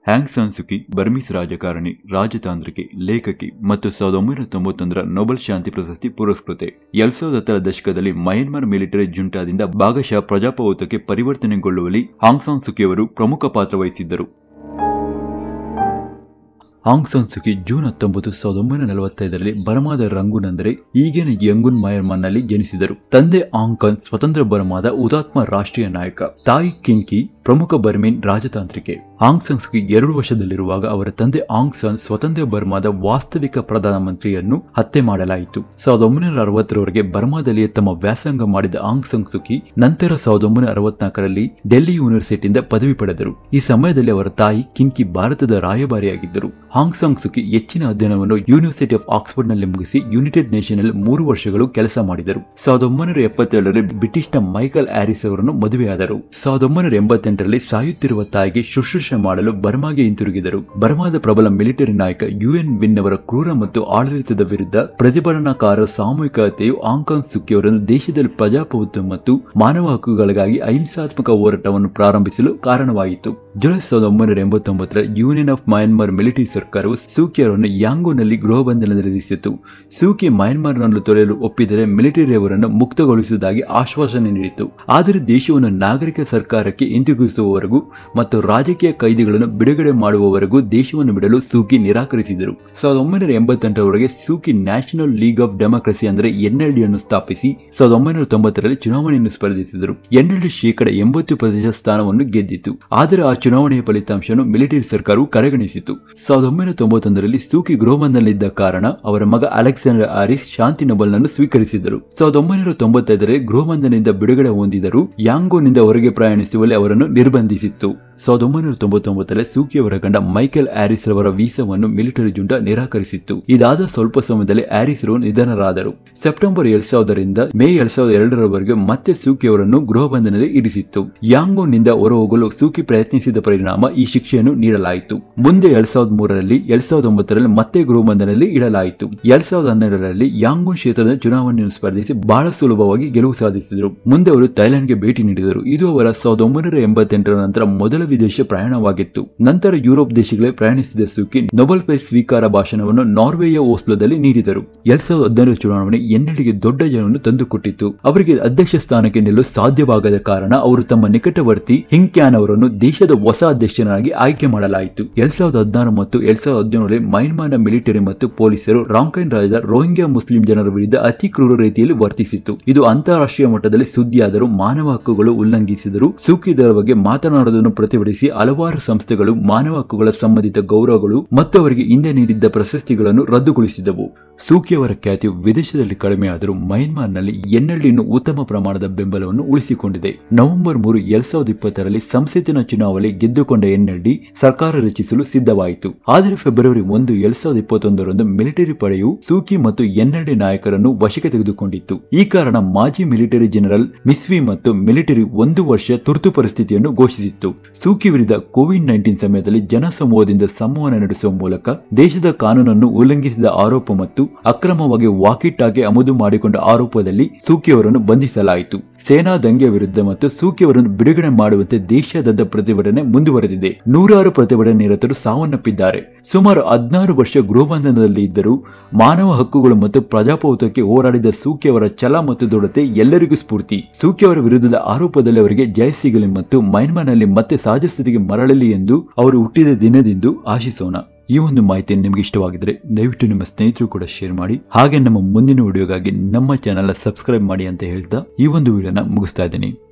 ಹ್ಯಾಂಗ್ ಸಾನ್ಸುಕಿ Burmese ರಾಜಕಾರಣಿ ರಾಜತಾಂತ್ರಿಕೆ ಲೇಖಕಿ ಮತ್ತು ಸಾವಿರದ ಒಂಬೈನೂರ ತೊಂಬತ್ತೊಂದರ ನೊಬೆಲ್ ಶಾಂತಿ ಪ್ರಶಸ್ತಿ ಪುರಸ್ಕೃತೆ ಎರಡ್ ಸಾವಿರದ ಹತ್ತರ ದಶಕದಲ್ಲಿ ಮಯನ್ಮಾರ್ ಮಿಲಿಟರಿ ಜುಂಟಾದಿಂದ ಭಾಗಶಃ ಪ್ರಜಾಪ್ರಭುತ್ವಕ್ಕೆ ಪರಿವರ್ತನೆಗೊಳ್ಳುವಲ್ಲಿ ಹಾಂಗ್ ಸಾನ್ ಸುಕಿಯವರು ಪ್ರಮುಖ ಪಾತ್ರ ವಹಿಸಿದ್ದರು ಆಂಗ್ ಸಾನ್ ಸುಕಿ ಜೂನ್ ಹತ್ತೊಂಬತ್ತು ಸಾವಿರದ ಒಂಬೈನೂರ ನಲವತ್ತೈದರಲ್ಲಿ ಬರ್ಮಾದ ರಂಗೂನ್ ಅಂದರೆ ಈಗಿನ ಯಂಗುನ್ ಮಯನ್ಮಾರ್ನಲ್ಲಿ ಜನಿಸಿದರು ತಂದೆ ಆಂಗ್ ಖಾನ್ ಸ್ವತಂತ್ರ ಬರ್ಮಾದ ಹುತಾತ್ಮ ರಾಷ್ಟ್ರೀಯ ನಾಯಕ ತಾಯಿ ಕಿಂಕಿ ಪ್ರಮುಖ ಬರ್ಮೀನ್ ರಾಜತಾಂತ್ರಿಕೆ ಆಂಗ್ ಸಾನ್ ಸುಕಿ ಎರಡು ವರ್ಷದಲ್ಲಿರುವಾಗ ಅವರ ತಂದೆ ಆಂಗ್ ಸಾನ್ ಸ್ವತಂತ್ರ ಬರ್ಮಾದ ವಾಸ್ತವಿಕ ಪ್ರಧಾನಮಂತ್ರಿಯನ್ನು ಹತ್ಯೆ ಮಾಡಲಾಯಿತು ಸಾವಿರದ ಒಂಬೈನೂರ ಅರವತ್ತರವರೆಗೆ ಬರ್ಮಾದಲ್ಲಿಯೇ ತಮ್ಮ ವ್ಯಾಸಂಗ ಮಾಡಿದ ಆಂಗ್ ಸಾನ್ ಸುಕಿ ನಂತರ ಸಾವಿರದ ಒಂಬೈನೂರ ಅರವತ್ನಾಲ್ಕರಲ್ಲಿ ಡೆಲ್ಲಿ ಯೂನಿವರ್ಸಿಟಿಯಿಂದ ಪದವಿ ಪಡೆದರು ಈ ಸಮಯದಲ್ಲಿ ಅವರ ತಾಯಿ ಕಿಂಕಿ ಭಾರತದ ರಾಯಭಾರಿಯಾಗಿದ್ದರು ಹಾಂಗ್ ಸಾಂಗ್ ಸುಕಿ ಹೆಚ್ಚಿನ ಅಧ್ಯಯನವನ್ನು ಯೂನಿವರ್ಸಿಟಿ ಆಫ್ ಆಕ್ಸ್ಫರ್ಡ್ ನಲ್ಲಿ ಮುಗಿಸಿ ಯುನೈಟೆಡ್ ನೇಷನ್ ನಲ್ಲಿ ಮೂರು ವರ್ಷಗಳು ಕೆಲಸ ಮಾಡಿದರು ಸಾವಿರದ ಒಂಬೈನೂರ ಎಪ್ಪತ್ತೇಳರಲ್ಲಿ ಬ್ರಿಟಿಷ್ನ ಮೈಕಲ್ ಆರಿಸ್ ಅವರನ್ನು ಮದುವೆಯಾದರು ಸಾವಿರದ ಒಂಬೈನೂರ ಎಂಬತ್ತೆಂಟರಲ್ಲಿ ಸಾಯುತ್ತಿರುವ ತಾಯಿಗೆ ಶುಶ್ರೂಷೆ ಮಾಡಲು ಬರ್ಮಾಗೆ ಹಿಂತಿರುಗಿದರು ಬರ್ಮಾದ ಪ್ರಬಲ ಮಿಲಿಟರಿ ನಾಯಕ ಯುಎನ್ ವಿನ್ ಅವರ ಕ್ರೂರ ಮತ್ತು ಆಡಳಿತದ ವಿರುದ್ಧ ಪ್ರತಿಭಟನಾಕಾರ ಸಾಮೂಹಿಕ ಹತ್ಯೆಯು ಹಾಂಗ್ಕಾಂಗ್ ಸುಕಿ ಅವರನ್ನು ದೇಶದಲ್ಲಿ ಪ್ರಜಾಪ್ರಭುತ್ವ ಮತ್ತು ಮಾನವ ಹಕ್ಕುಗಳಿಗಾಗಿ ಅಹಿಂಸಾತ್ಮಕ ಹೋರಾಟವನ್ನು ಪ್ರಾರಂಭಿಸಲು ಕಾರಣವಾಯಿತು ಜುಲೈ ಸಾವಿರದ ಒಂಬೈನೂರ ಎಂಬತ್ತೊಂಬತ್ತರ ಯೂನಿಯನ್ ಆಫ್ ಮಯನ್ಮಾರ್ ಮಿಲಿಟರಿ ಸರ್ಕಾರವು ಸೂಕಿ ಅವರನ್ನು ಯಾಂಗೂನಲ್ಲಿ ಗೃಹ ಬಂಧನದಲ್ಲಿರಿಸಿತು ಸೂಕಿ ಮಯನ್ಮಾರ್ನಲ್ಲೂ ತೊರೆಯಲು ಒಪ್ಪಿದರೆ ಮಿಲಿಟರಿ ಅವರನ್ನು ಮುಕ್ತಗೊಳಿಸುವುದಾಗಿ ಆಶ್ವಾಸನೆ ನೀಡಿತು ಆದರೆ ದೇಶವನ್ನು ನಾಗರಿಕ ಸರ್ಕಾರಕ್ಕೆ ಹಿಂತಿರುಗಿಸುವವರೆಗೂ ಮತ್ತು ರಾಜಕೀಯ ಕೈದಿಗಳನ್ನು ಬಿಡುಗಡೆ ಮಾಡುವವರೆಗೂ ದೇಶವನ್ನು ಬಿಡಲು ಸೂಕಿ ನಿರಾಕರಿಸಿದರು ಸಾವಿರದ ಒಂಬೈನೂರ ಎಂಬತ್ತೆಂಟರವರೆಗೆ Suu Kyi National League of Democracy ಅಂದರೆ ಎನ್ಎಲ್ಡಿ ಅನ್ನು ಸ್ಥಾಪಿಸಿ ಸಾವಿರದ ಒಂಬೈನೂರ ತೊಂಬತ್ತರಲ್ಲಿ ಚುನಾವಣೆಯನ್ನು ಸ್ಪರ್ಧಿಸಿದರು ಎನ್ಎಲ್ಡಿ ಶೇಕಡ ಎಂಬತ್ತು ಪ್ರತಿಶತ ಸ್ಥಾನವನ್ನು ಗೆದ್ದಿತು ಆದರೆ ಆ ಚುನಾವಣೆಯ ಫಲಿತಾಂಶವನ್ನು ಮಿಲಿಟರಿ ಸರ್ಕಾರವು ಕಡೆಗಣಿಸಿತು ಸಾವಿರದ ಒಂಬೈನೂರ ತೊಂಬತ್ತೊಂದರಲ್ಲಿ ಸೂಕಿ ಗೃಹಬಂಧನಲ್ಲಿದ್ದ ಕಾರಣ ಅವರ ಮಗ ಅಲೆಕ್ಸಾಂಡರ್ ಆರಿಸ್ ಶಾಂತಿ ನೊಬೆಲ್ನನ್ನು ಸ್ವೀಕರಿಸಿದರು ಸಾವಿರದ ಒಂಬೈನೂರ ತೊಂಬತ್ತೈದರಲ್ಲಿ ಗೃಹಬಂಧನದಿಂದ ಬಿಡುಗಡೆ ಹೊಂದಿದರು ಯಾಂಗೋನಿಂದ ಹೊರಗೆ ಪ್ರಯಾಣಿಸುವಲ್ಲಿ ಅವರನ್ನು ನಿರ್ಬಂಧಿಸಿತ್ತು ಸಾವಿರದ ಒಂಬೈನೂರ ತೊಂಬತ್ತೊಂಬತ್ತರಲ್ಲಿ ಸೂಕಿ ಅವರ ಗಂಡ ಮೈಕೆಲ್ ಆರಿಸ್ ರವರ ವೀಸಾವನ್ನು ಮಿಲಿಟರಿ ಜುಂಟ ನಿರಾಕರಿಸಿತ್ತು ಇದಾದ ಸ್ವಲ್ಪ ಸಮಯದಲ್ಲಿ ಆರಿಸ್ ರವರು ನಿಧನರಾದರು ಸೆಪ್ಟೆಂಬರ್ ಎರಡ್ ಸಾವಿರದಿಂದ ಮೇ ಎರಡ್ ಸಾವಿರದ ಎರಡರವರೆಗೆ ಮತ್ತೆ ಸೂಕಿ ಅವರನ್ನು ಗೃಹಬಂಧನದಲ್ಲಿ ಇರಿಸಿತ್ತು ಯಾಂಗೋನ್ನಿಂದ ಹೊರಹೋಗಲು ಸೂಕಿ ಪ್ರಯತ್ನಿಸಿದ ಪರಿಣಾಮ ಈ ಶಿಕ್ಷೆಯನ್ನು ನೀಡಲಾಯಿತು ಮುಂದೆ ಎರಡ್ ಸಾವಿರದ ಮೂರರಲ್ಲಿ ಎರಡ್ ಸಾವಿರದ ಒಂಬತ್ತರಲ್ಲಿ ಮತ್ತೆ ಗೃಹಬಂಧನದಲ್ಲಿ ಇಡಲಾಯಿತು ಎರಡ್ ಸಾವಿರದ ಹನ್ನೆರಡರಲ್ಲಿ ಯಾಂಗೂನ್ ಕ್ಷೇತ್ರದ ಚುನಾವಣೆಯನ್ನು ಸ್ಪರ್ಧಿಸಿ ಬಹಳ ಸುಲಭವಾಗಿ ಗೆಲುವು ಸಾಧಿಸಿದರು ಮುಂದೆ ಅವರು ಥೈಲ್ಯಾಂಡ್ಗೆ ಭೇಟಿ ನೀಡಿದರು ಇದು ಅವರ ಸಾವಿರದ ಒಂಬೈನೂರ ಎಂಬತ್ತೆಂಟರ ನಂತರ ಮೊದಲ ವಿದೇಶ ಪ್ರಯಾಣವಾಗಿತ್ತು ನಂತರ ಯುರೋಪ್ ದೇಶಗಳೇ ಪ್ರಯಾಣಿಸಿದ ಸೂಕಿ ನೊಬೆಲ್ ಪ್ರೈಸ್ ಸ್ವೀಕಾರ ಭಾಷಣವನ್ನು ನಾರ್ವೆಯ ಓಸ್ಲೋದಲ್ಲಿ ನೀಡಿದರು ಎರಡ್ ಸಾವಿರದ ಹದಿನಾರರ ಚುನಾವಣೆ ಎನ್ಎಲ್ಡಿಗೆ ದೊಡ್ಡ ಜನವನ್ನು ತಂದುಕೊಟ್ಟಿತ್ತು ಅವರಿಗೆ ಅಧ್ಯಕ್ಷ ಸ್ಥಾನಕ್ಕೆ ನಿಲ್ಲಲು ಸಾಧ್ಯವಾಗದ ಕಾರಣ ಅವರು ತಮ್ಮ ನಿಕಟವರ್ತಿ ಹಿಂಕ್ಯಾನ್ ಅವರನ್ನು ದೇಶದ ಹೊಸ ಅಧ್ಯಕ್ಷನಾಗಿ ಆಯ್ಕೆ ಮಾಡಲಾಯಿತು ಎರಡ್ ಸಾವಿರದ ಹದಿನಾರು ಮತ್ತು ಎರಡ್ ಸಾವಿರದ ಹದಿನೇಳರಲ್ಲಿ ಮೈನ್ಮಾರ್ನ ಮಿಲಿಟರಿ ಮತ್ತು ಪೊಲೀಸರು ರಾಂಕೈನ್ ರಾಜ್ಯದ ರೋಹಿಂಗ್ಯಾ ಮುಸ್ಲಿಂ ಜನರ ವಿರುದ್ಧ ಅತಿ ಕ್ರೂರ ರೀತಿಯಲ್ಲಿ ವರ್ತಿಸಿತ್ತು ಇದು ಅಂತಾರಾಷ್ಟ್ರೀಯ ಮಟ್ಟದಲ್ಲಿ ಸುದ್ದಿಯಾದರೂ ಮಾನವ ಹಕ್ಕುಗಳು ಉಲ್ಲಂಘಿಸಿದರು ಸೂಕಿದರ ಬಗ್ಗೆ ಮಾತನಾಡುವುದನ್ನು ಪ್ರತಿಭಟಿಸಿ ಹಲವಾರು ಸಂಸ್ಥೆಗಳು ಮಾನವ ಹಕ್ಕುಗಳ ಸಂಬಂಧಿತ ಗೌರವಗಳು ಮತ್ತು ಅವರಿಗೆ ಹಿಂದೆ ನೀಡಿದ್ದ ಪ್ರಶಸ್ತಿಗಳನ್ನು ರದ್ದುಗೊಳಿಸಿದವು ಸೂಕಿಯವರ ಖ್ಯಾತಿಯು ವಿದೇಶದಲ್ಲಿ ಕಡಿಮೆಯಾದರೂ ಮಯನ್ಮಾರ್ನಲ್ಲಿ ಎನ್ಎಲ್ಡಿಯನ್ನು ಉತ್ತಮ ಪ್ರಮಾಣದ ಬೆಂಬಲವನ್ನು ಉಳಿಸಿಕೊಂಡಿದೆ ನವೆಂಬರ್ ಮೂರು ಎರಡ್ ಸಾವಿರದ ಇಪ್ಪತ್ತರಲ್ಲಿ ಸಂಸತ್ತಿನ ಚುನಾವಣೆ ಗೆದ್ದುಕೊಂಡ ಎನ್ಎಲ್ಡಿ ಸರ್ಕಾರ ರಚಿಸಲು ಸಿದ್ಧವಾಯಿತು ಆದರೆ ಫೆಬ್ರವರಿ ಒಂದು ಎರಡ್ ಸಾವಿರದ ಇಪ್ಪತ್ತೊಂದರಂದು ಮಿಲಿಟರಿ ಪಡೆಯು ಸೂಕಿ ಮತ್ತು ಎನ್ಎಲ್ಡಿ ನಾಯಕರನ್ನು ವಶಕ್ಕೆ ತೆಗೆದುಕೊಂಡಿತ್ತು ಈ ಕಾರಣ ಮಾಜಿ ಮಿಲಿಟರಿ ಜನರಲ್ ಮಿಸ್ವಿ ಮತ್ತು ಮಿಲಿಟರಿ ಒಂದು ವರ್ಷ ತುರ್ತು ಪರಿಸ್ಥಿತಿಯನ್ನು ಘೋಷಿಸಿತ್ತು ಸೂಕಿ ವಿರುದ್ಧ ಕೋವಿಡ್ ನೈನ್ಟೀನ್ ಸಮಯದಲ್ಲಿ ಜನಸಮೂಹದಿಂದ ಸಂವಹನ ನಡೆಸುವ ಮೂಲಕ ದೇಶದ ಕಾನೂನನ್ನು ಉಲ್ಲಂಘಿಸಿದ ಆರೋಪ ಮತ್ತು ಅಕ್ರಮವಾಗಿ ವಾಕಿಟಾಗೆ ಆಮದು ಮಾಡಿಕೊಂಡ ಆರೋಪದಲ್ಲಿ ಸೂಕಿ ಅವರನ್ನು ಬಂಧಿಸಲಾಯಿತು ಸೇನಾ ದಂಗೆ ವಿರುದ್ಧ ಮತ್ತು ಸೂಕಿ ಅವರನ್ನು ಬಿಡುಗಡೆ ಮಾಡುವಂತೆ ದೇಶಾದ್ಯಂತ ಪ್ರತಿಭಟನೆ ಮುಂದುವರೆದಿದೆ ನೂರಾರು ಪ್ರತಿಭಟನೆ ನಿರತರು ಸಾವನ್ನಪ್ಪಿದ್ದಾರೆ ಸುಮಾರು ಹದಿನಾರು ವರ್ಷ ಗೃಹಬಂಧನದಲ್ಲಿ ಇದ್ದರೂ ಮಾನವ ಹಕ್ಕುಗಳು ಮತ್ತು ಪ್ರಜಾಪ್ರಭುತ್ವಕ್ಕೆ ಹೋರಾಡಿದ ಸೂಕಿ ಅವರ ಛಲ ಮತ್ತು ದೃಢತೆ ಎಲ್ಲರಿಗೂ ಸ್ಫೂರ್ತಿ ಸೂಕಿ ಅವರ ವಿರುದ್ಧದ ಆರೋಪದಲ್ಲಿ ಅವರಿಗೆ ಜಯ ಸಿಗಲಿ ಮತ್ತು ಮೈನ್ಮಾರ್ನಲ್ಲಿ ಮತ್ತೆ ಸಹಜ ಸ್ಥಿತಿಗೆ ಮರಳಲಿ ಎಂದು ಅವರು ಹುಟ್ಟಿದ ದಿನದಿಂದ ಆಶಿಸೋಣ ಈ ಒಂದು ಮಾಹಿತಿ ನಿಮಗೆ ಇಷ್ಟವಾಗಿದ್ರೆ ದಯವಿಟ್ಟು ನಿಮ್ಮ ಸ್ನೇಹಿತರು ಕೂಡ ಶೇರ್ ಮಾಡಿ ಹಾಗೆ ನಮ್ಮ ಮುಂದಿನ ವಿಡಿಯೋಗಾಗಿ ನಮ್ಮ ಚಾನೆಲ್ ಸಬ್ಸ್ಕ್ರೈಬ್ ಮಾಡಿ ಅಂತ ಹೇಳ್ತಾ ಈ ಒಂದು ವಿಡಿಯೋನ ಮುಗಿಸ್ತಾ ಇದ್ದೀನಿ